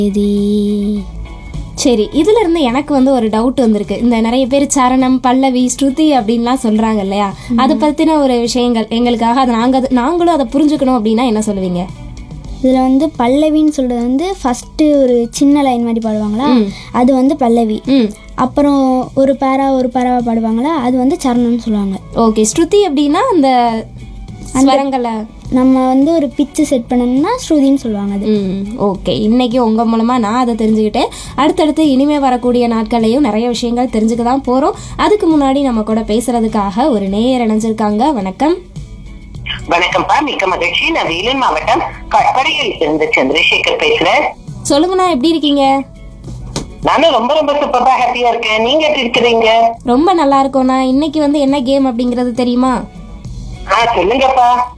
இது சரி இதுல இருந்து எனக்கு வந்து ஒரு டவுட் வந்திருக்கு இந்த நிறைய பேர் சரணம் பல்லவி ஸ்ருதி அப்படின்லாம் சொல்றாங்க இல்லையா அதை பத்தின ஒரு விஷயங்கள் எங்களுக்காக அதை நாங்க அது- நாங்களும் அதை புரிஞ்சுக்கணும் அப்படின்னா என்ன சொல்லுவீங்க இதில் வந்து பல்லவின்னு சொல்கிறது வந்து ஃபஸ்ட்டு ஒரு சின்ன லைன் மாதிரி பாடுவாங்களா அது வந்து பல்லவி ம் அப்புறம் ஒரு பேரா ஒரு பேராவா பாடுவாங்களா அது வந்து சரணம்னு சொல்லுவாங்க ஓகே ஸ்ருதி அப்படின்னா அந்த ஸ்வரங்களை நம்ம வந்து ஒரு பிச்சு செட் பண்ணணும்னா ஸ்ருதின்னு சொல்லுவாங்க அது ம் ஓகே இன்னைக்கு உங்க மூலமா நான் அதை தெரிஞ்சுக்கிட்டேன் அடுத்தடுத்து இனிமே வரக்கூடிய நாட்கள்லையும் நிறைய விஷயங்கள் தெரிஞ்சுக்க தான் போறோம் அதுக்கு முன்னாடி நம்ம கூட பேசுறதுக்காக ஒரு நேயர் இணைஞ்சிருக்காங்க வணக்கம் வணக்கம்ப்பா மிக்க மகிழ்ச்சி நான் வேலூர் மாவட்டம் கட்படையில் இருந்து சந்திரசேகர் பேசுறேன் சொல்லுங்கண்ணா எப்படி இருக்கீங்க நானும் ரொம்ப ரொம்ப சூப்பரா ஹாப்பியா இருக்கேன் நீங்க எப்படி இருக்கிறீங்க ரொம்ப நல்லா இருக்கோண்ணா இன்னைக்கு வந்து என்ன கேம் அப்படிங்கிறது தெரியுமா ஆ சொல்லுங்கப்பா